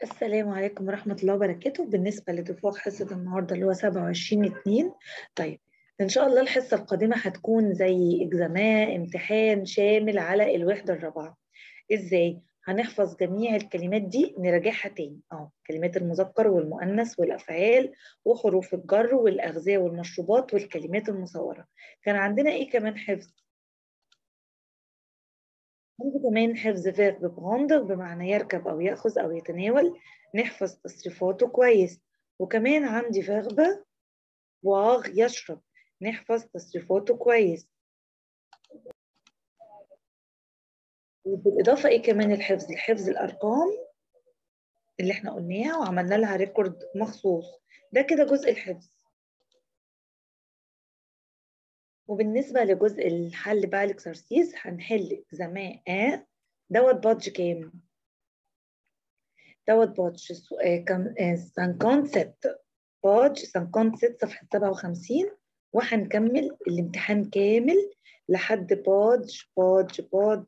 السلام عليكم ورحمة الله وبركاته بالنسبة لتفوق حصة النهاردة اللي هو 27 2 طيب إن شاء الله الحصة القادمة هتكون زي إجزاماء امتحان شامل على الوحدة الرابعة إزاي؟ هنحفظ جميع الكلمات دي نراجعها تاني اه كلمات المذكر والمؤنث والأفعال وحروف الجر والأغذية والمشروبات والكلمات المصورة كان عندنا إيه كمان حفظ؟ عندي كمان حفظ فيرب بغندر بمعنى يركب أو يأخذ أو يتناول نحفظ تصريفاته كويس وكمان عندي فيرب واغ يشرب نحفظ تصريفاته كويس وبالإضافة إيه كمان الحفظ الحفظ الأرقام اللي احنا قلناها وعملنا لها ريكورد مخصوص ده كده جزء الحفظ وبالنسبة لجزء الحل بقى الاكسرسيز هنحل زمان اه دوت بادج كام؟ دوت بادج كان 57 بادج 57 صفحة 57 وهنكمل الامتحان كامل لحد بادج بادج بادج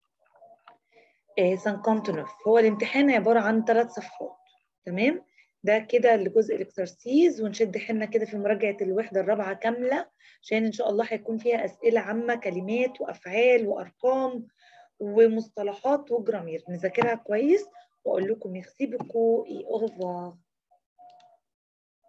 59 هو الامتحان عبارة عن ثلاث صفحات تمام؟ ده كده لجزء الاكسرسيز ونشد حيلنا كده في مراجعه الوحده الرابعه كامله عشان ان شاء الله هيكون فيها اسئله عامه كلمات وافعال وارقام ومصطلحات وجرامير نذاكرها كويس واقول لكم ميرسي بوكو اي اوفوار